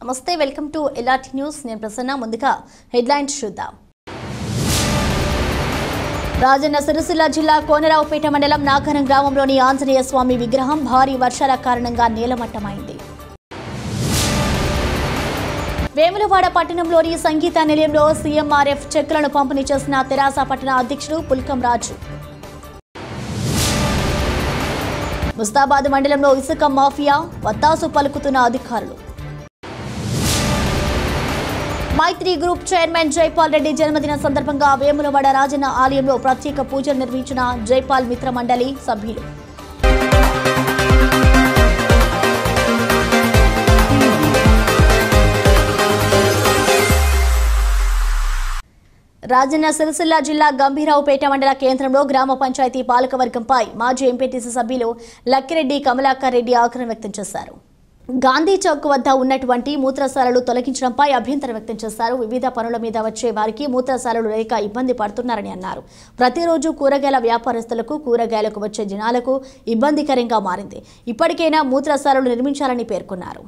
నమస్తే welcome to allot news నేను ప్రసన్న ముందుగా హెడ్లైన్స్ చూద్దాం రాజన్న సిరిసిల్ల జిల్లా కోనరావుపేట మండలం నాగరం గ్రామంలోని ఆంజనేయ స్వామి విగ్రహం భారీ వర్షాల కారణంగా నేలమట్టమైంది వేములవాడ పట్టణంలోని సంగీత నిలయంలో సీఎంఆర్ఎఫ్ చెక్కులను పంపిణీ చేసిన తెరాస పట్టణ అధ్యక్షుడు పుల్కం రాజు ముస్తాబాద్ మండలంలో ఇసుక మాఫియా వత్తాసు పలుకుతున్న అధికారులు మైత్రి గ్రూప్ చైర్మన్ జైపాల్ రెడ్డి జన్మదిన సందర్భంగా వేములవాడ రాజన్న ఆలయంలో ప్రత్యేక పూజలు నిర్వహించిన జైపాల్ మిత్ర మండలి సభ్యులు రాజన్న సిరిసిల్ల జిల్లా గంభీరావుపేట మండల కేంద్రంలో గ్రామ పంచాయతీ పాలకవర్గంపై మాజీ ఎంపీటీసీ సభ్యులు లక్కిరెడ్డి కమలాకర్ రెడ్డి ఆగ్రహం వ్యక్తం చేశారు గాంధీ చౌక్ వద్ద ఉన్నటువంటి మూత్రశాలలు తొలగించడంపై అభ్యంతరం వ్యక్తం చేశారు వివిధ పనుల మీద వచ్చే వారికి మూత్రశాలలు లేక ఇబ్బంది పడుతున్నారని అన్నారు ప్రతిరోజు కూరగాయల వ్యాపారస్తులకు కూరగాయలకు వచ్చే జనాలకు ఇబ్బందికరంగా మారింది ఇప్పటికైనా మూత్రశాలలు నిర్మించాలని పేర్కొన్నారు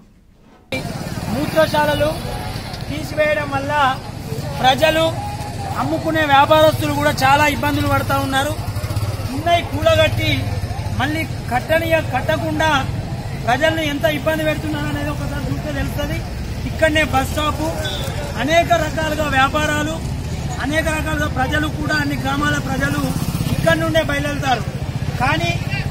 మూత్రశాలలు తీసివేయడం వల్ల ప్రజలు అమ్ముకునే వ్యాపారస్తులు కూడా చాలా ఇబ్బందులు పడుతూ ఉన్నారు ఉన్నాయి కూలగట్టి మళ్ళీ కట్టనియ కట్టకుండా ప్రజల్ని ఎంత ఇబ్బంది పెడుతున్నారు అనేది ఒకసారి చూస్తే తెలుస్తుంది ఇక్కడనే బస్ స్టాపు అనేక రకాలుగా వ్యాపారాలు అనేక రకాలుగా ప్రజలు కూడా అన్ని గ్రామాల ప్రజలు ఇక్కడి నుండే బయలుదేరుతారు కానీ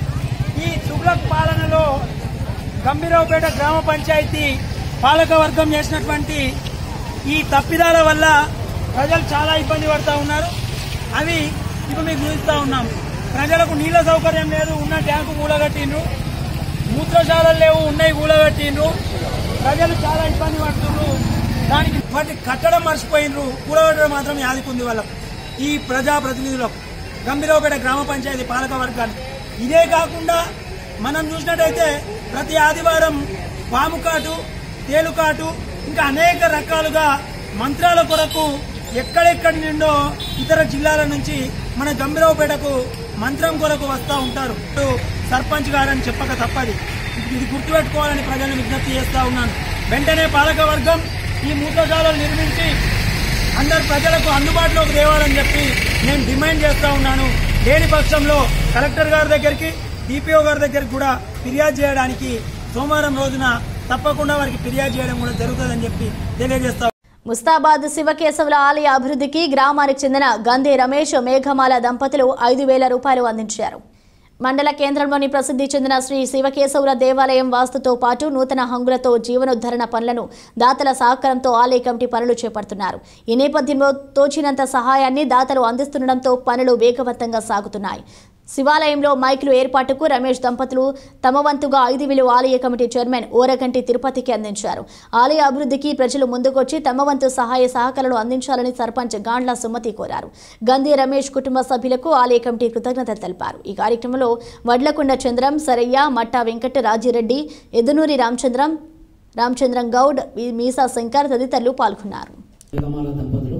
ఈ తుగ్లక్ పాలనలో గంభీరావుపేట గ్రామ పంచాయతీ పాలక వర్గం చేసినటువంటి ఈ తప్పిదాల వల్ల ప్రజలు చాలా ఇబ్బంది పడుతూ ఉన్నారు అవి ఇప్పుడు మీకు చూపిస్తా ఉన్నాం ప్రజలకు నీళ్ల సౌకర్యం లేదు ఉన్న ట్యాంకు కూలగట్టిండ్రు మూత్రశాలలు లేవు ఉన్నాయి కూలగట్టిండ్రు ప్రజలు చాలా ఇబ్బంది పడుతున్నారు దానికి వాటి కట్టడం మర్చిపోయినరు కూలగట్టడం మాత్రం యాదికుంది వాళ్ళకు ఈ ప్రజాప్రతినిధులకు గంభీరావుపేట గ్రామ పంచాయతీ పాలక వర్గాన్ని ఇదే కాకుండా మనం చూసినట్టయితే ప్రతి ఆదివారం పాముకాటు తేలుకాటు ఇంకా అనేక రకాలుగా మంత్రాల కొరకు ఎక్కడెక్కడి నుండో ఇతర జిల్లాల నుంచి మన గంభీరావుపేటకు మంత్రం కొరకు వస్తూ ఉంటారు ఇప్పుడు సర్పంచ్ గారని చెప్పక తప్పది ఇది గుర్తుపెట్టుకోవాలని ప్రజలను విజ్ఞప్తి చేస్తా ఉన్నాను వెంటనే పాలక వర్గం ఈ మూత్రశాలలు నిర్మించి అందరు ప్రజలకు అందుబాటులోకి తేవాలని చెప్పి నేను డిమాండ్ చేస్తా ఉన్నాను లేని పక్షంలో కలెక్టర్ గారి దగ్గరికి డిపిఓ గారి దగ్గరికి కూడా ఫిర్యాదు చేయడానికి సోమవారం రోజున తప్పకుండా వారికి ఫిర్యాదు చేయడం కూడా జరుగుతుందని చెప్పి తెలియజేస్తా ముస్తాబాద్ శివకేశవుల ఆలయ అభివృద్ధికి గ్రామానికి చెందిన గంధే రమేష్ మేఘమాల దంపతులు ఐదు వేల రూపాయలు అందించారు మండల కేంద్రంలోని ప్రసిద్ధి చెందిన శ్రీ శివకేశవుల దేవాలయం వాస్తుతో పాటు నూతన హంగులతో జీవనోద్ధరణ పనులను దాతల సహకారంతో ఆలయ కమిటీ పనులు చేపడుతున్నారు ఈ నేపథ్యంలో తోచినంత సహాయాన్ని దాతలు అందిస్తుండటంతో పనులు వేగవంతంగా సాగుతున్నాయి శివాలయంలో మైకులు ఏర్పాటుకు రమేష్ దంపతులు తమ వంతుగా ఐదు వేలు ఆలయ కమిటీ చైర్మన్ ఓరగంటి తిరుపతికి అందించారు ఆలయ అభివృద్ధికి ప్రజలు ముందుకొచ్చి తమ వంతు సహాయ సహకారాలు అందించాలని సర్పంచ్ గాండ్ల సుమతి కోరారు గంధి రమేష్ కుటుంబ సభ్యులకు ఆలయ కమిటీ కృతజ్ఞతలు తెలిపారు ఈ కార్యక్రమంలో వడ్లకొండ చంద్రం సరయ్య మట్టా వెంకట రాజిరెడ్డి ఎదునూరి రామచంద్రం రామచంద్రం గౌడ్ మీసా శంకర్ తదితరులు పాల్గొన్నారు వేగమాల దంపతులు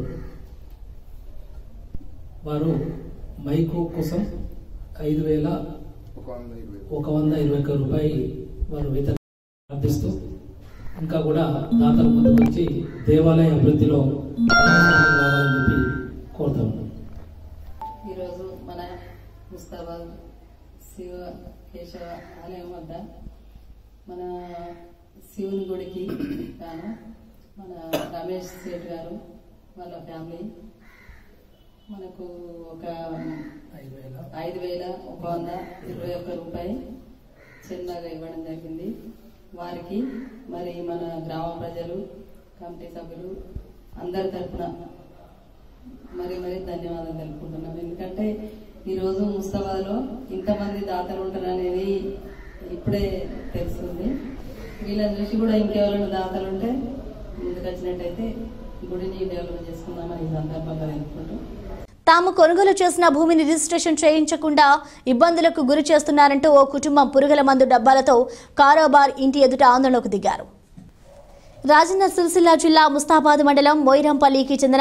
వారు మైకు కోసం ఐదు వేల ఒక వంద ఇరవై ఒక్క రూపాయి వారు వేతనం ప్రార్థిస్తూ ఇంకా కూడా దాతలు ముందుకొచ్చి దేవాలయ అభివృద్ధిలో భాగస్వామ్యం కావాలని చెప్పి కోరుతా ఉన్నాం ఈరోజు మన ముస్తాబాద్ శివ కేశవ ఆలయం వద్ద మన శివుని గుడికి గాను మన రమేష్ సేట్ గారు వాళ్ళ ఫ్యామిలీ మనకు ఒక ఐదు వేల ఐదు వేల ఒక వంద ఇరవై ఒక్క రూపాయి చిన్నగా ఇవ్వడం జరిగింది వారికి మరి మన గ్రామ ప్రజలు కమిటీ సభ్యులు అందరి తరపున మరి మరి ధన్యవాదాలు తెలుపుకుంటున్నాం ఎందుకంటే ఈరోజు ముస్తాబాద్లో ఇంతమంది దాతలు ఉంటారనేది ఇప్పుడే తెలుస్తుంది వీళ్ళని చూసి కూడా ఇంకెవరైనా దాతలు ఉంటే ముందుకు వచ్చినట్టయితే గుడిని డెవలప్ చేసుకుందామని ఈ సందర్భంగా తెలుపుకుంటూ తాము కొనుగోలు చేసిన భూమిని రిజిస్ట్రేషన్ చేయించకుండా ఇబ్బందులకు గురి చేస్తున్నారంటూ ఓ కుటుంబం పురుగుల మందు డబ్బాలతో కారోబార్ ఇంటి ఎదుట ఆందోళనకు దిగారు రాజన్న సిరిసిల్ల జిల్లా ముస్తాబాద్ మండలం మొయిరంపల్లికి చెందిన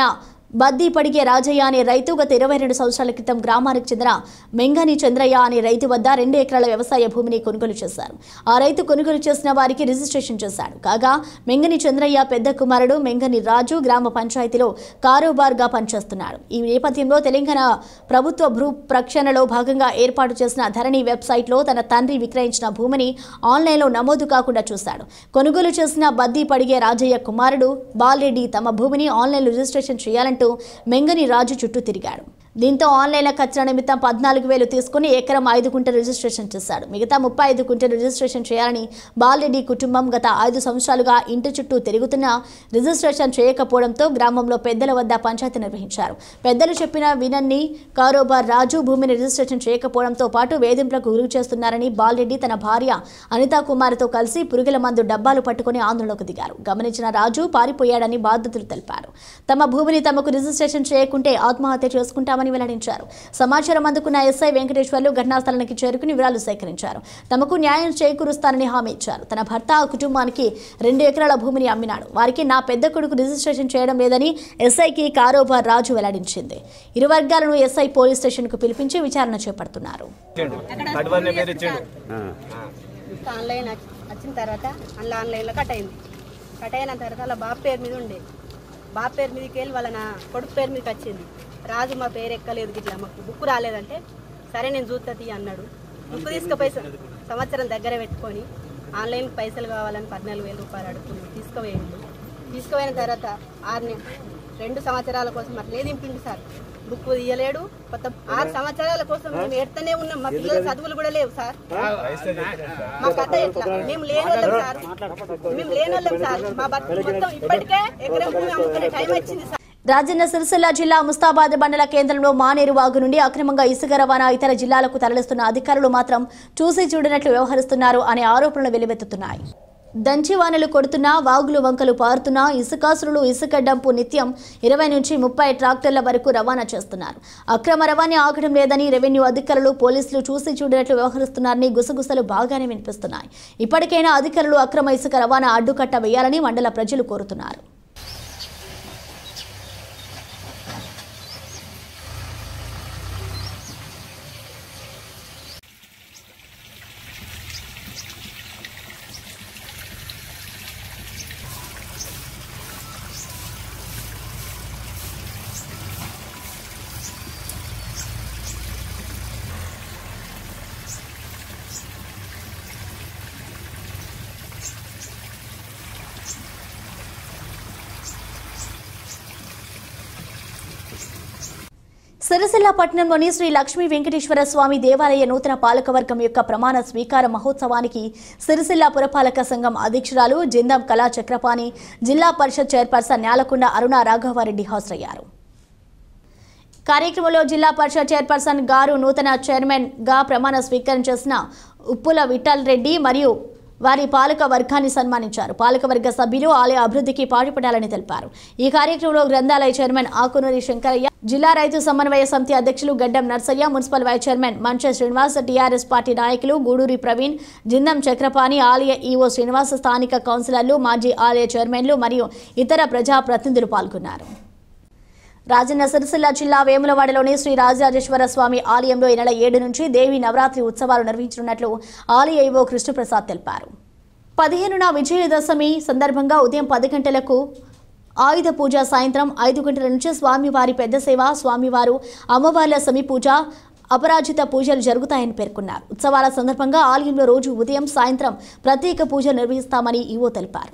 బద్దీ పడిగే రాజయ్య అనే రైతు గత ఇరవై రెండు సంవత్సరాల క్రితం గ్రామానికి చెందిన మెంగని చంద్రయ్య అనే రైతు వద్ద రెండు ఎకరాల వ్యవసాయ భూమిని కొనుగోలు చేశారు ఆ రైతు కొనుగోలు చేసిన వారికి రిజిస్ట్రేషన్ చేశాడు కాగా మెంగని చంద్రయ్య పెద్ద కుమారుడు మెంగని రాజు గ్రామ పంచాయతీలో కారోబార్గా పనిచేస్తున్నాడు ఈ నేపథ్యంలో తెలంగాణ ప్రభుత్వ భూ ప్రక్షణలో భాగంగా ఏర్పాటు చేసిన ధరణి వెబ్సైట్లో తన తండ్రి విక్రయించిన భూమిని ఆన్లైన్లో నమోదు కాకుండా చూశాడు కొనుగోలు చేసిన బద్దీ పడిగే రాజయ్య కుమారుడు బాలరెడ్డి తమ భూమిని ఆన్లైన్ రిజిస్ట్రేషన్ చేయాలంటూ మెంగని రాజు చుట్టూ తిరిగాడు దీంతో ఆన్లైన్ల ఖర్చుల నిమిత్తం పద్నాలుగు వేలు తీసుకుని ఎకరం ఐదు కుంటలు రిజిస్ట్రేషన్ చేశాడు మిగతా ముప్పై ఐదు కుంటలు రిజిస్ట్రేషన్ చేయాలని బాలరెడ్డి కుటుంబం గత ఐదు సంవత్సరాలుగా ఇంటి చుట్టూ తిరుగుతున్నా రిజిస్ట్రేషన్ చేయకపోవడంతో గ్రామంలో పెద్దల వద్ద పంచాయతీ నిర్వహించారు పెద్దలు చెప్పిన వినన్ని కారోబార్ రాజు భూమిని రిజిస్ట్రేషన్ చేయకపోవడంతో పాటు వేధింపులకు గురి చేస్తున్నారని బాలరెడ్డి తన భార్య అనితా కుమార్తో కలిసి పురుగుల మందు డబ్బాలు పట్టుకుని ఆందోళనకు దిగారు గమనించిన రాజు పారిపోయాడని బాధితులు తెలిపారు తమ భూమిని తమకు రిజిస్ట్రేషన్ చేయకుంటే ఆత్మహత్య చేసుకుంటామని వెల్లడించారు సమాచారం అందుకున్న ఎస్ఐ వెంకటేశ్వర్లు ఘటనా స్థలానికి చేరుకుని వివరాలు సేకరించారు తమకు న్యాయం చేకూరుస్తానని హామీ ఇచ్చారు తన భర్త ఆ కుటుంబానికి రెండు ఎకరాల భూమిని అమ్మినాడు వారికి నా పెద్ద కొడుకు రిజిస్ట్రేషన్ చేయడం లేదని ఎస్ఐకి కారోబార్ రాజు వెల్లడించింది ఇరు వర్గాలను ఎస్ఐ పోలీస్ స్టేషన్కు పిలిపించి విచారణ చేపడుతున్నారు కడువన్న పేరు ఇచ్చిండు ఆన్లైన్ వచ్చి- వచ్చిన తర్వాత అందులో ఆన్లైన్లో కట్ అయింది కట్ అయిన తర్వాత వాళ్ళ బాబు పేరు మీద ఉండే బాబు పేరు మీదకి వెళ్ళి వాళ్ళ నా కొడుకు పేరు మీదకి వచ్చింది రాజు మా పేరు ఎక్కలేదు ఇట్లా మాకు బుక్ రాలేదంటే సరే నేను చూస్తా తీ అన్నాడు బుక్ తీసుకుపోయి స- సంవత్సరం దగ్గర పెట్టుకొని ఆన్లైన్ పైసలు కావాలని పద్నాలుగు వేల రూపాయలు అడుగుతుంది తీసుకుపోయింది తీసుకుపోయిన తర్వాత ఆరు నె- రెండు సంవత్సరాల కోసం అట్లే దింపిండు సార్ బుక్ తీయలేడు కొత్త ఆరు సంవత్సరాల కోసం మేము ఎడతనే ఉన్నాం మా పిల్లల చదువులు కూడా లేవు సార్ మా కథ ఎట్లా మేము లేనోళ్ళం సార్ మేము లేనోళ్ళం సార్ మా బతుకు మొత్తం ఇప్పటికే ఎకరం భూమి అమ్ముకునే టైం వచ్చింది సార్ రాజన్న సిరిసిల్ల జిల్లా ముస్తాబాద్ మండల కేంద్రంలో మానేరు వాగు నుండి అక్రమంగా ఇసుక రవాణా ఇతర జిల్లాలకు తరలిస్తున్న అధికారులు మాత్రం చూసి చూడనట్లు వ్యవహరిస్తున్నారు అనే ఆరోపణలు వెలువెత్తుతున్నాయి దంచివానలు కొడుతున్నా వాగులు వంకలు పారుతున్నా ఇసుకాసులు ఇసుక డంపు నిత్యం ఇరవై నుంచి ముప్పై ట్రాక్టర్ల వరకు రవాణా చేస్తున్నారు అక్రమ రవాణా ఆగడం లేదని రెవెన్యూ అధికారులు పోలీసులు చూసి చూడనట్లు వ్యవహరిస్తున్నారని గుసగుసలు బాగానే వినిపిస్తున్నాయి ఇప్పటికైనా అధికారులు అక్రమ ఇసుక రవాణా అడ్డుకట్ట వేయాలని మండల ప్రజలు కోరుతున్నారు సిరిసిల్ల పట్టణంలోని శ్రీ లక్ష్మీ వెంకటేశ్వర స్వామి దేవాలయ నూతన పాలకవర్గం యొక్క ప్రమాణ స్వీకార మహోత్సవానికి సిరిసిల్ల పురపాలక సంఘం అధ్యక్షురాలు జిందం కళా చక్రపాణి జిల్లా పరిషత్ చైర్పర్సన్ న్యాలకొండ అరుణ రాఘవారెడ్డి హాజరయ్యారు కార్యక్రమంలో జిల్లా పరిషత్ చైర్పర్సన్ గారు నూతన చైర్మన్ గా ప్రమాణ స్వీకారం చేసిన ఉప్పుల విఠల్ రెడ్డి మరియు వారి పాలక వర్గాన్ని సన్మానించారు పాలకవర్గ సభ్యులు ఆలయ అభివృద్ధికి పాటుపడాలని తెలిపారు ఈ కార్యక్రమంలో గ్రంథాలయ చైర్మన్ ఆకునూరి శంకరయ్య జిల్లా రైతు సమన్వయ సమితి అధ్యక్షులు Gaddam Narsaiah municipal vice chairman Mancha Srinivas TRS party నాయకులు గూడూరి ప్రవీణ్ జిందం చక్రపాణి ఆలయ ఈవో శ్రీనివాస్ స్థానిక కౌన్సిలర్లు మాజీ ఆలయ చైర్మన్లు మరియు ఇతర ప్రజాప్రతినిధులు పాల్గొన్నారు రాజన్న సిరిసిల్ల జిల్లా వేములవాడలోని శ్రీ రాజరాజేశ్వర స్వామి ఆలయంలో ఈ నెల ఏడు నుంచి దేవి నవరాత్రి ఉత్సవాలు నిర్వహించనున్నట్లు ఆలయ ఈవో కృష్ణప్రసాద్ తెలిపారు పదిహేనున విజయదశమి సందర్భంగా ఉదయం పది గంటలకు ఆయుధ పూజ సాయంత్రం ఐదు గంటల నుంచి స్వామివారి పెద్ద సేవ స్వామివారు అమ్మవార్ల సమి పూజ అపరాజిత పూజలు జరుగుతాయని పేర్కొన్నారు ఉత్సవాల సందర్భంగా ఆలయంలో రోజు ఉదయం సాయంత్రం ప్రత్యేక పూజలు నిర్వహిస్తామని ఈవో తెలిపారు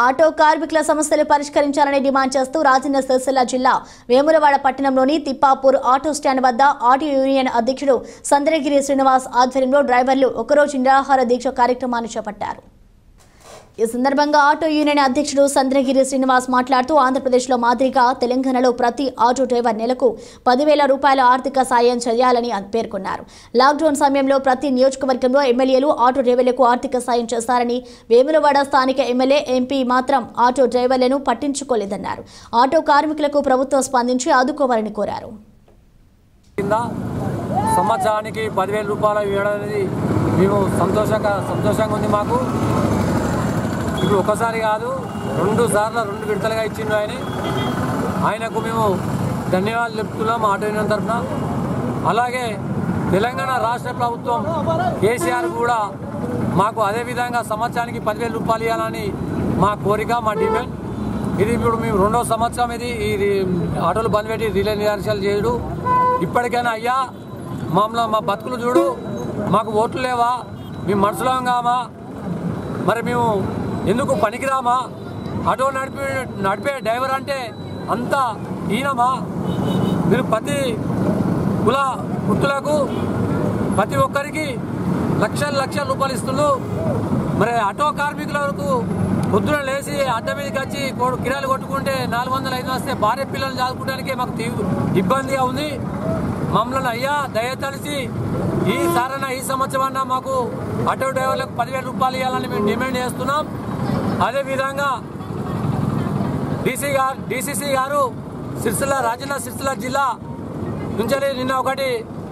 ఆటో కార్మికుల సమస్యలు పరిష్కరించాలని డిమాండ్ చేస్తూ రాజన్న సిరిసిల్ల జిల్లా వేములవాడ పట్టణంలోని తిప్పాపూర్ ఆటో స్టాండ్ వద్ద ఆటో యూనియన్ అధ్యక్షుడు సంద్రగిరి శ్రీనివాస్ ఆధ్వర్యంలో డ్రైవర్లు ఒకరోజు నిరాహార దీక్ష కార్యక్రమాన్ని చేపట్టారు ఈ సందర్భంగా ఆటో యూనియన్ అధ్యక్షుడు సంద్రగిరి శ్రీనివాస్ మాట్లాడుతూ ఆంధ్రప్రదేశ్లో మాదిరిగా తెలంగాణలో ప్రతి ఆటో డ్రైవర్ నెలకు పదివేల రూపాయల ఆర్థిక సాయం చేయాలని పేర్కొన్నారు లాక్డౌన్ సమయంలో ప్రతి నియోజకవర్గంలో ఎమ్మెల్యేలు ఆటో డ్రైవర్లకు ఆర్థిక సాయం చేస్తారని వేములవాడ స్థానిక ఎమ్మెల్యే ఎంపీ మాత్రం ఆటో డ్రైవర్లను పట్టించుకోలేదన్నారు ఆటో కార్మికులకు ప్రభుత్వం స్పందించి ఆదుకోవాలని కోరారు కింద సంవత్సరానికి పదివేల రూపాయలు ఇవ్వడం అనేది మేము సంతోషంగా సంతోషంగా ఉంది మాకు ఇప్పుడు ఒకసారి కాదు రెండు సార్లు రెండు విడతలుగా ఇచ్చిండు ఆయన ఆయనకు మేము ధన్యవాదాలు చెప్తున్నాం ఆటో యూనియన్ తరఫున అలాగే తెలంగాణ రాష్ట్ర ప్రభుత్వం కేసీఆర్ కూడా మాకు అదేవిధంగా సంవత్సరానికి పదివేల రూపాయలు ఇవ్వాలని మా కోరిక మా డిమాండ్ ఇది ఇప్పుడు మేము రెండో సంవత్సరం ఇది ఇది ఆటోలు బంద్ పెట్టి రిలే నిరాశలు చేయడు ఇప్పటికైనా అయ్యా మామూలు మా బతుకులు చూడు మాకు ఓట్లు లేవా మేము మనుషులం కామా మరి మేము ఎందుకు పనికిరామా ఆటో నడిపే నడిపే డ్రైవర్ అంటే అంత ఈనమా మీరు ప్రతి కుల వృత్తులకు ప్రతి ఒక్కరికి లక్షల లక్షల రూపాయలు ఇస్తున్నారు మరి ఆటో కార్మికులకు పొద్దున లేచి అడ్డ మీదకి వచ్చి కొ- కిరాలు కొట్టుకుంటే నాలుగు వందలు ఐదు వస్తే భార్య పిల్లలు చదువుకోవడానికి మాకు తీవ్ర ఇబ్బందిగా ఉంది మమ్మల్ని అయ్యా దయతలిసి ఈ సారన ఈ సంవత్సరం అన్నా మాకు ఆటో డ్రైవర్లకు పదివేల రూపాయలు ఇవ్వాలని మేము డిమాండ్ చేస్తున్నాం అదేవిధంగా డీసీ గారు డీసీసీ గారు సిరిసిల్ల రాజన్న సిరిసిల్ల జిల్లా నుంచి నిన్న ఒకటి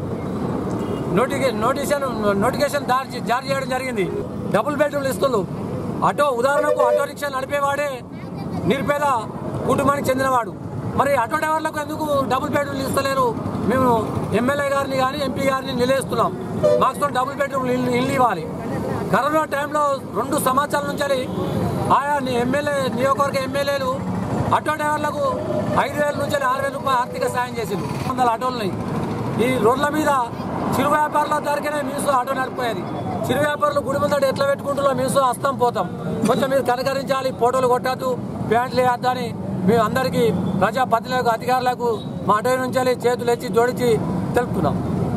నోటిఫి నోటిఫికేషన్ నోటిఫికేషన్ జారీ జారీ చేయడం జరిగింది డబుల్ బెడ్రూమ్లు ఇస్తున్నారు ఆటో ఉదాహరణకు ఆటో రిక్షా నడిపేవాడే నిరుపేద కుటుంబానికి చెందినవాడు మరి ఆటో డ్రైవర్లకు ఎందుకు డబుల్ బెడ్రూమ్లు ఇస్తలేరు మేము ఎమ్మెల్యే గారిని కానీ ఎంపీ గారిని నిలేస్తున్నాం మాకు డబుల్ బెడ్రూమ్ ఇల్లు ఇల్లు ఇవ్వాలి కరోనా టైంలో రెండు సంవత్సరాల నుంచి ఆయా ఎమ్మెల్యే నియోజకవర్గ ఎమ్మెల్యేలు ఆటో డ్రైవర్లకు ఐదు వేల నుంచి ఆరు వేల రూపాయలు ఆర్థిక సాయం చేసింది వందల ఆటోలున్నాయి ఈ రోడ్ల మీద చిరు వ్యాపారుల దగ్గరనే మీసు ఆటో నడిపోయేది చిరు వ్యాపారులు గుడి ముందట ఎట్లా పెట్టుకుంటున్నా మీసు వస్తాం పోతాం కొంచెం మీరు కనకరించాలి ఫోటోలు కొట్టద్దు ప్యాంట్లు వేయద్దు అని మేము అందరికీ ప్రజాప్రతినిధులకు అధికారులకు మా ఆటో నుంచి చేతులు ఎత్తి జోడించి తెలుపుతున్నాం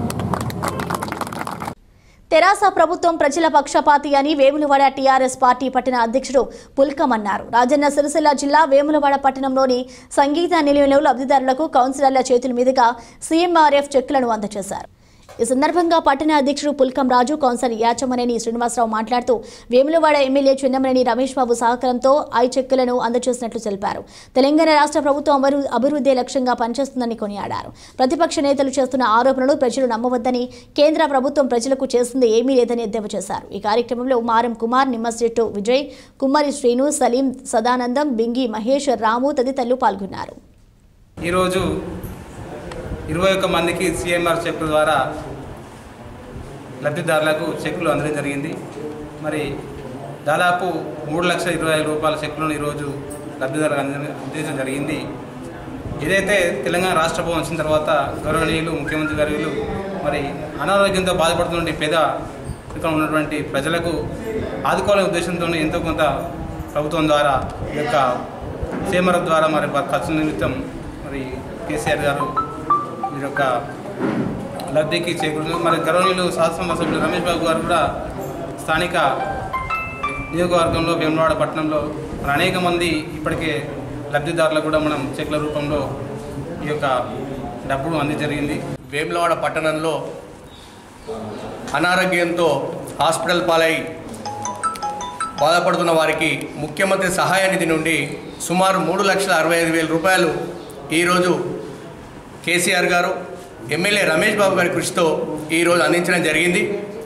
తెరాస ప్రభుత్వం ప్రజల పక్షపాతి అని వేములవాడ టీఆర్ఎస్ పార్టీ పట్టణ అధ్యక్షుడు పుల్కం అన్నారు రాజన్న సిరిసిల్ల జిల్లా వేములవాడ పట్టణంలోని సంగీత నిలయంలో లబ్ధిదారులకు కౌన్సిలర్ల చేతుల మీదుగా సీఎంఆర్ఎఫ్ చెక్కులను అందజేశారు ఈ సందర్భంగా పట్టణ అధ్యక్షుడు పుల్కం రాజు కౌన్సిలర్ యాచమనేని శ్రీనివాసరావు మాట్లాడుతూ వేములవాడ ఎమ్మెల్యే చెన్నమనేని రమేష్ బాబు సహకారంతో ఐ చెక్కులను అందజేసినట్లు తెలిపారు తెలంగాణ రాష్ట్ర ప్రభుత్వం అభివృ- అభివృద్ధి లక్ష్యంగా పనిచేస్తుందని కొనియాడారు ప్రతిపక్ష నేతలు చేస్తున్న ఆరోపణలు ప్రజలు నమ్మవద్దని కేంద్ర ప్రభుత్వం ప్రజలకు చేసింది ఏమీ లేదని ఎద్దేవా చేశారు ఈ కార్యక్రమంలో మారం కుమార్ నిమ్మశెట్టు విజయ్ కుమ్మరి శ్రీను సలీం సదానందం బింగి మహేష్ రాము తదితరులు పాల్గొన్నారు ఈరోజు ఇరవై ఒక్క మందికి సిఎంఆర్ చెక్కుల ద్వారా లబ్ధిదారులకు చెక్కులు అందడం జరిగింది మరి దాదాపు మూడు లక్షల ఇరవై ఐదు రూపాయల చెక్కులను ఈరోజు లబ్ధిదారులకు అంద- అందించడం జరిగింది ఏదైతే తెలంగాణ రాష్ట్ర ప్రభుత్వం వచ్చిన తర్వాత గౌరవనీయులు ముఖ్యమంత్రి గారు మరి అనారోగ్యంతో బాధపడుతున్న పేద ఇక్కడ ఉన్నటువంటి ప్రజలకు ఆదుకోవాలనే ఉద్దేశంతో ఎంతో కొంత ప్రభుత్వం ద్వారా ఈ యొక్క సీఎంఆర్ ద్వారా మరి వారి ఖర్చు నిమిత్తం మరి కేసీఆర్ గారు మీ యొక్క లబ్ధికి చేకూరుతుంది మరి గౌరవనీయులు శాసనసభ సభ్యులు రమేష్ బాబు గారు కూడా స్థానిక నియోజకవర్గంలో వేములవాడ పట్టణంలో మరి అనేక మంది ఇప్పటికే లబ్ధిదారులకు కూడా మనం చెక్ల రూపంలో ఈ యొక్క డబ్బును అంది జరిగింది వేములవాడ పట్టణంలో అనారోగ్యంతో హాస్పిటల్ పాలై బాధపడుతున్న వారికి ముఖ్యమంత్రి సహాయ నిధి నుండి సుమారు మూడు లక్షల అరవై ఐదు వేల రూపాయలు ఈరోజు కేసీఆర్ గారు ఎమ్మెల్యే రమేష్ బాబు గారి కృషితో ఈరోజు అందించడం జరిగింది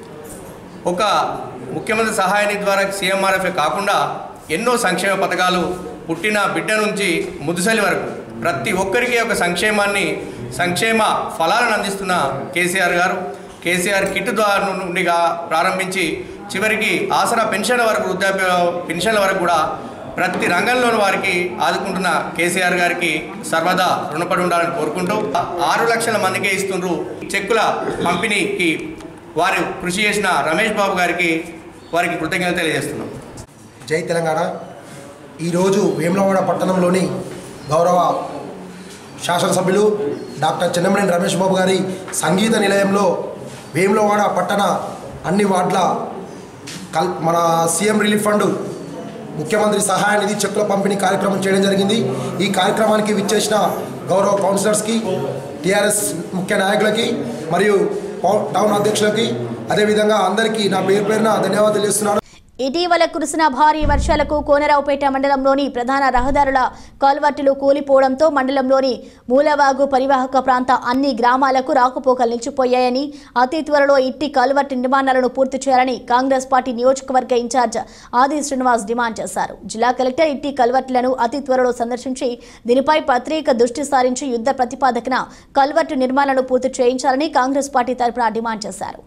ఒక ముఖ్యమంత్రి సహాయ నిధి ద్వారా సీఎంఆర్ఎఫ్ కాకుండా ఎన్నో సంక్షేమ పథకాలు పుట్టిన బిడ్డ నుంచి ముదుసలి వరకు ప్రతి ఒక్కరికి ఒక సంక్షేమాన్ని సంక్షేమ ఫలాలను అందిస్తున్న కేసీఆర్ గారు కేసీఆర్ కిట్ ద్వారా నుండిగా ప్రారంభించి చివరికి ఆసరా పెన్షన్ వరకు వృద్ధాప్య పెన్షన్ల వరకు కూడా ప్రతి రంగంలోని వారికి ఆదుకుంటున్న కేసీఆర్ గారికి సర్వదా రుణపడి ఉండాలని కోరుకుంటూ ఆరు లక్షల మందికే ఇస్తుండ్రు చెక్కుల పంపిణీకి వారు కృషి చేసిన రమేష్ బాబు గారికి వారికి కృతజ్ఞత తెలియజేస్తున్నాం జై తెలంగాణ ఈరోజు వేములవాడ పట్టణంలోని గౌరవ శాసనసభ్యులు డాక్టర్ చెన్నమనేని రమేష్ బాబు గారి సంగీత నిలయంలో వేములవాడ పట్టణ అన్ని వార్డుల కల్ మన సీఎం రిలీఫ్ ఫండ్ ముఖ్యమంత్రి సహాయ నిధి చెక్కుల పంపిణీ కార్యక్రమం చేయడం జరిగింది ఈ కార్యక్రమానికి విచ్చేసిన గౌరవ కౌన్సిలర్స్కి టీఆర్ఎస్ ముఖ్య నాయకులకి మరియు పౌ- టౌన్ అధ్యక్షులకి అదేవిధంగా అందరికీ నా పేరు పేరున ధన్యవాదాలు తెలియజేస్తున్నాను ఇటీవల కురిసిన భారీ వర్షాలకు కోనరావుపేట మండలంలోని ప్రధాన రహదారుల కాల్వర్టులు కూలిపోవడంతో మండలంలోని మూలవాగు పరివాహక ప్రాంత అన్ని గ్రామాలకు రాకపోకలు నిలిచిపోయాయని అతి త్వరలో ఇట్టి కాల్వర్టు నిర్మాణాలను పూర్తి చేయాలని కాంగ్రెస్ పార్టీ నియోజకవర్గ ఇన్ఛార్జ్ ఆది శ్రీనివాస్ డిమాండ్ చేశారు జిల్లా కలెక్టర్ ఇట్టి కల్వర్టులను అతి త్వరలో సందర్శించి దీనిపై ప్రత్యేక దృష్టి సారించి యుద్ధ ప్రతిపాదకన కల్వర్టు నిర్మాణాలను పూర్తి చేయించాలని కాంగ్రెస్ పార్టీ తరపున డిమాండ్ చేశారు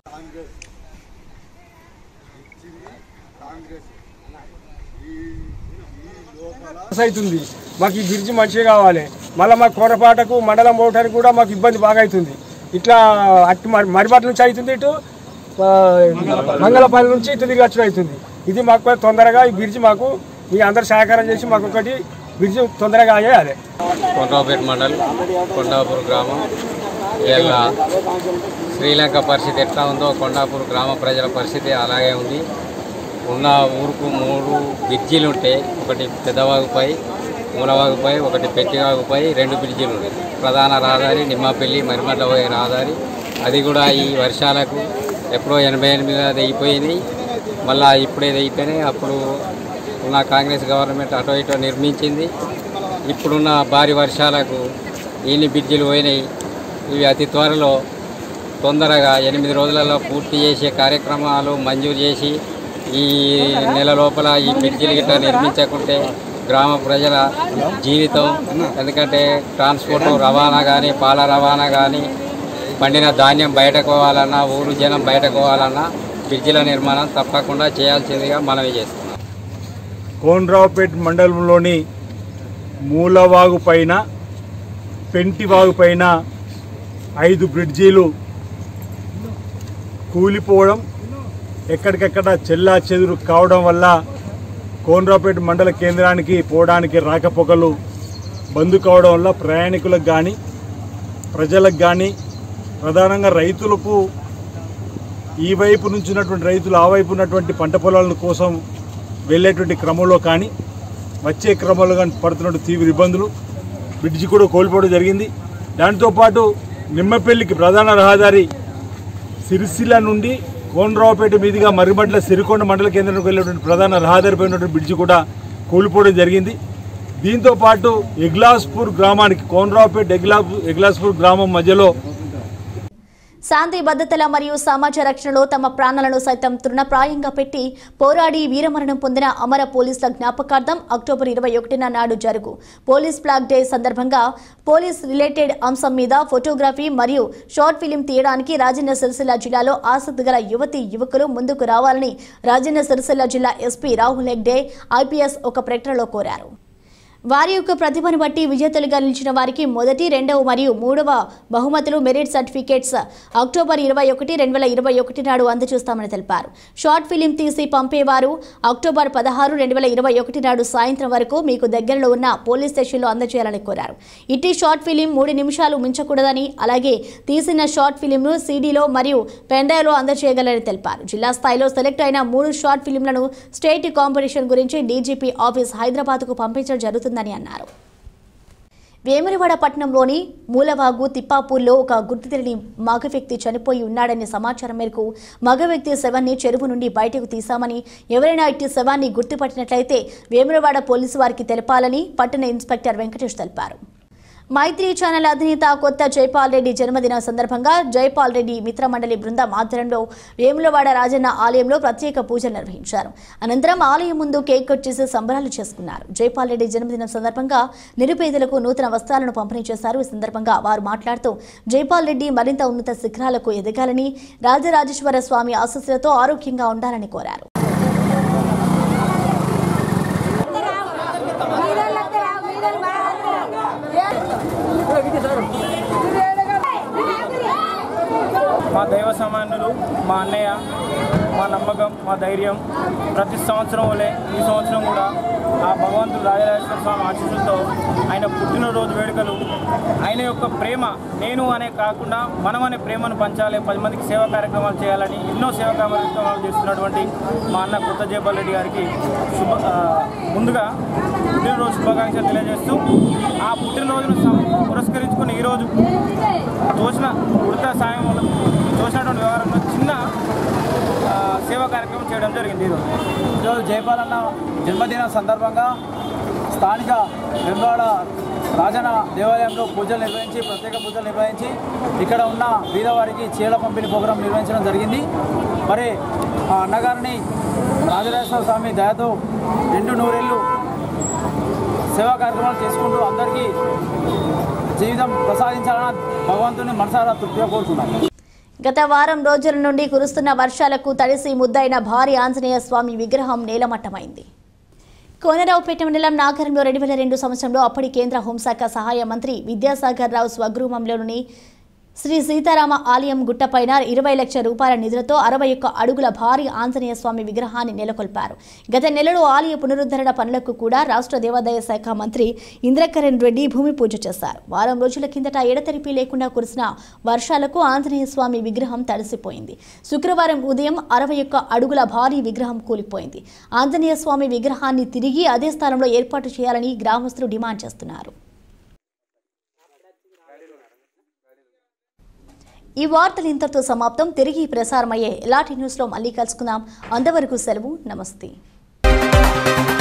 అవుతుంది మాకు ఈ బ్రిడ్జ్ మంచిగా కావాలి మళ్ళీ మాకు కోరపాటకు మండలం పోవడానికి కూడా మాకు ఇబ్బంది బాగా అవుతుంది ఇట్లా అటు మరి మరిబాటి నుంచి అవుతుంది ఇటు ఆ, మంగళపల్లి నుంచి ఇటు తిరిగి వచ్చుడు అవుతుంది ఇది మాకు కొంచెం తొందరగా ఈ బ్రిడ్జ్ మాకు మీ అందరు సహకారం చేసి మాకు ఒకటి బ్రిడ్జ్ తొందరగా అయ్యాలి కొండ్రాపేట మండల్ కొండాపూర్ గ్రామం ఇలా శ్రీలంక పరిస్థితి ఎట్లా ఉందో కొండాపూర్ గ్రామ ప్రజల పరిస్థితి అలాగే ఉంది ఉన్న ఊరుకు మూడు బ్రిడ్జీలు ఉంటాయి ఒకటి పెద్దవాగుపై మూలవాగుపై ఒకటి పెట్టివాగుపై రెండు బ్రిడ్జీలు ఉన్నాయి ప్రధాన రహదారి నిమ్మపల్లి మరిమడ్ల పోయే రహదారి అది కూడా ఈ వర్షాలకు ఎప్పుడో ఎనభై ఎనిమిదిలో తెగిపోయింది మళ్ళీ ఇప్పుడే తెగిపోయినాయి అప్పుడు ఉన్న కాంగ్రెస్ గవర్నమెంట్ అటో ఇటో నిర్మించింది ఇప్పుడున్న భారీ వర్షాలకు ఈని బ్రిడ్జిలు పోయినాయి ఇవి అతి త్వరలో తొందరగా ఎనిమిది రోజులలో పూర్తి చేసే కార్యక్రమాలు మంజూరు చేసి ఈ నెల లోపల ఈ బ్రిడ్జిలు గిట్ట నిర్మించకుంటే గ్రామ ప్రజల జీవితం ఎందుకంటే ట్రాన్స్పోర్ట్ రవాణా కానీ పాల రవాణా కానీ పండిన ధాన్యం బయటకు పోవాలన్నా ఊరు జనం బయటకు పోవాలన్నా బ్రిడ్జిల నిర్మాణం తప్పకుండా చేయాల్సిందిగా మనవి చేస్తున్నాం కోనరావుపేట మండలంలోని మూలవాగు పైన పెంటివాగు పైన ఐదు బ్రిడ్జీలు కూలిపోవడం ఎక్కడికెక్కడ చెల్లా చెదురు కావడం వల్ల కోనరావుపేట మండల కేంద్రానికి పోవడానికి రాకపోకలు బంద్ కావడం వల్ల ప్రయాణికులకు కానీ ప్రజలకు కానీ ప్రధానంగా రైతులకు ఈ వైపు నుంచి ఉన్నటువంటి రైతులు ఆ వైపు ఉన్నటువంటి పంట పొలాల కోసం వెళ్ళేటువంటి క్రమంలో కానీ వచ్చే క్రమంలో కానీ పడుతున్న తీవ్ర ఇబ్బందులు బ్రిడ్జి కూడా కోల్పోవడం జరిగింది దాంతోపాటు నిమ్మపల్లికి ప్రధాన రహదారి సిరిసిల్ల నుండి కోనరావుపేట మీదుగా మర్రిమడ్ల సిరికొండ మండల కేంద్రానికి వెళ్ళేటువంటి ప్రధాన రహదారిపై ఉన్నటువంటి బ్రిడ్జి కూడా కూలిపోవడం జరిగింది దీంతో పాటు ఎగ్లాస్పూర్ గ్రామానికి కోనరావుపేట ఎగ్లా ఎగ్లాస్పూర్ గ్రామం మధ్యలో శాంతి భద్రతల మరియు సమాజ రక్షణలో తమ ప్రాణాలను సైతం తృణప్రాయంగా పెట్టి పోరాడి వీరమరణం పొందిన అమర పోలీసుల జ్ఞాపకార్థం అక్టోబర్ ఇరవై ఒకటిన నాడు జరుగు పోలీస్ ఫ్లాగ్ డే సందర్భంగా పోలీస్ రిలేటెడ్ అంశం మీద ఫోటోగ్రఫీ మరియు షార్ట్ ఫిలిం తీయడానికి రాజన్న సిరిసిల్ల జిల్లాలో ఆసక్తి గల యువతి యువకులు ముందుకు రావాలని రాజన్న సిరిసిల్ల జిల్లా ఎస్పీ రాహుల్ హెగ్డే ఐపీఎస్ ఒక ప్రకటనలో కోరారు వారి యొక్క ప్రతిభను బట్టి విజేతలుగా నిలిచిన వారికి మొదటి రెండవ మరియు మూడవ బహుమతులు మెరిట్ సర్టిఫికేట్స్ అక్టోబర్ ఇరవై ఒకటి రెండు వేల ఇరవై ఒకటి నాడు అందజేస్తామని తెలిపారు షార్ట్ ఫిలిం తీసి పంపేవారు అక్టోబర్ పదహారు రెండు వేల ఇరవై ఒకటి నాడు సాయంత్రం వరకు మీకు దగ్గరలో ఉన్న పోలీస్ స్టేషన్లో అందజేయాలని కోరారు ఇటీ షార్ట్ ఫిలిం మూడు నిమిషాలు మించకూడదని అలాగే తీసిన షార్ట్ ఫిలింను సీడీలో మరియు పెన్డ్రైవ్లో అందజేయగలని తెలిపారు జిల్లా స్థాయిలో సెలెక్ట్ అయిన మూడు షార్ట్ ఫిలింలను స్టేట్ కాంపిటీషన్ గురించి డీజీపీ ఆఫీస్ హైదరాబాద్కు పంపించడం జరుగుతుందని అన్నారు వేములవాడ పట్టణంలోని మూలవాగు తిప్పాపూర్లో ఒక గుర్తు తెలియని మగ వ్యక్తి చనిపోయి ఉన్నాడనే సమాచారం మేరకు మగ వ్యక్తి శవాన్ని చెరువు నుండి బయటకు తీశామని ఎవరైనా ఇట్టి శవాన్ని గుర్తుపట్టినట్లయితే వేములవాడ పోలీసు వారికి తెలపాలని పట్టణ ఇన్స్పెక్టర్ వెంకటేష్ తెలిపారు మైత్రి ఛానల్ అధినేత కొత్త జైపాల్ రెడ్డి జన్మదిన సందర్భంగా జైపాల్ రెడ్డి మిత్రమండలి బృందం ఆధ్వర్యంలో వేములవాడ రాజన్న ఆలయంలో ప్రత్యేక పూజలు నిర్వహించారు అనంతరం ఆలయం ముందు కేక్ కట్ చేసి సంబరాలు చేసుకున్నారు జైపాల్ రెడ్డి జన్మదినం సందర్భంగా నిరుపేదలకు నూతన వస్త్రాలను పంపిణీ చేశారు ఈ సందర్భంగా వారు మాట్లాడుతూ జైపాల్ రెడ్డి మరింత ఉన్నత శిఖరాలకు ఎదగాలని రాజరాజేశ్వర స్వామి ఆశస్సులతో ఆరోగ్యంగా ఉండాలని కోరారు మా దైవ సామాన్యులు మా అన్నయ్య మా నమ్మకం మా ధైర్యం ప్రతి సంవత్సరం వలె ఈ సంవత్సరం కూడా ఆ భగవంతుడు రాజరాజేశ్వర స్వామి ఆశీస్సులతో ఆయన పుట్టినరోజు వేడుకలు ఆయన యొక్క ప్రేమ నేను అనే కాకుండా మనం అనే ప్రేమను పంచాలి పది మందికి సేవా కార్యక్రమాలు చేయాలని ఎన్నో సేవా కార్యక్రమాలు చేస్తున్నటువంటి మా అన్న కొత్త జయపాల్ రెడ్డి గారికి శుభ ఆ, ముందుగా పుట్టినరోజు శుభాకాంక్షలు తెలియజేస్తూ ఆ పుట్టినరోజును సం- పురస్కరించుకుని ఈరోజు తోచిన ఉడత సాయం వల్ల తోచినటువంటి వ్యవహారంలో చిన్న ఆ, సేవా కార్యక్రమం చేయడం జరిగింది ఈరోజు ఈరోజు జయపాలన్న జన్మదిన సందర్భంగా స్థానిక వెంబాడ రాజన దేవాలయంలో పూజలు నిర్వహించి ప్రత్యేక పూజలు నిర్వహించి ఇక్కడ ఉన్న బీదవారికి చీల పంపిణీ ప్రోగ్రాం నిర్వహించడం జరిగింది మరి ఆ అన్నగారిని రాజరాజేశ్వర స్వామి దయతో రెండు నూరేళ్ళు సేవా కార్యక్రమాలు చేసుకుంటూ అందరికీ జీవితం ప్రసాదించాలని భగవంతుని మనసారా తృప్తిగా కోరుతున్నాను గత వారం రోజుల నుండి కురుస్తున్న వర్షాలకు తడిసి ముద్దైన భారీ ఆంజనేయ స్వామి విగ్రహం నేలమట్టమైంది కోనరావుపేట మండలం నాగరంలో రెండు వేల రెండు సంవత్సరంలో అప్పటి కేంద్ర హోంశాఖ సహాయ మంత్రి విద్యాసాగర్ రావు స్వగృహంలోని శ్రీ సీతారామ ఆలయం గుట్టపైన ఇరవై లక్షల రూపాయల నిధులతో అరవై ఒక్క అడుగుల భారీ ఆంజనేయ స్వామి విగ్రహాన్ని నెలకొల్పారు గత నెలలో ఆలయ పునరుద్ధరణ పనులకు కూడా రాష్ట్ర దేవాదాయ శాఖ మంత్రి ఇంద్రకరణ్ రెడ్డి భూమి పూజ చేశారు వారం రోజుల కిందట ఎడతెరిపి లేకుండా కురిసిన వర్షాలకు ఆంజనేయ స్వామి విగ్రహం తడిసిపోయింది శుక్రవారం ఉదయం అరవై ఒక్క అడుగుల భారీ విగ్రహం కూలిపోయింది ఆంజనేయ స్వామి విగ్రహాన్ని తిరిగి అదే స్థలంలో ఏర్పాటు చేయాలని గ్రామస్తులు డిమాండ్ చేస్తున్నారు ఈ వార్తలు ఇంతటితో సమాప్తం తిరిగి ప్రసారమయ్యే ఎలాంటి న్యూస్లో మళ్ళీ కలుసుకుందాం అంతవరకు సెలవు నమస్తే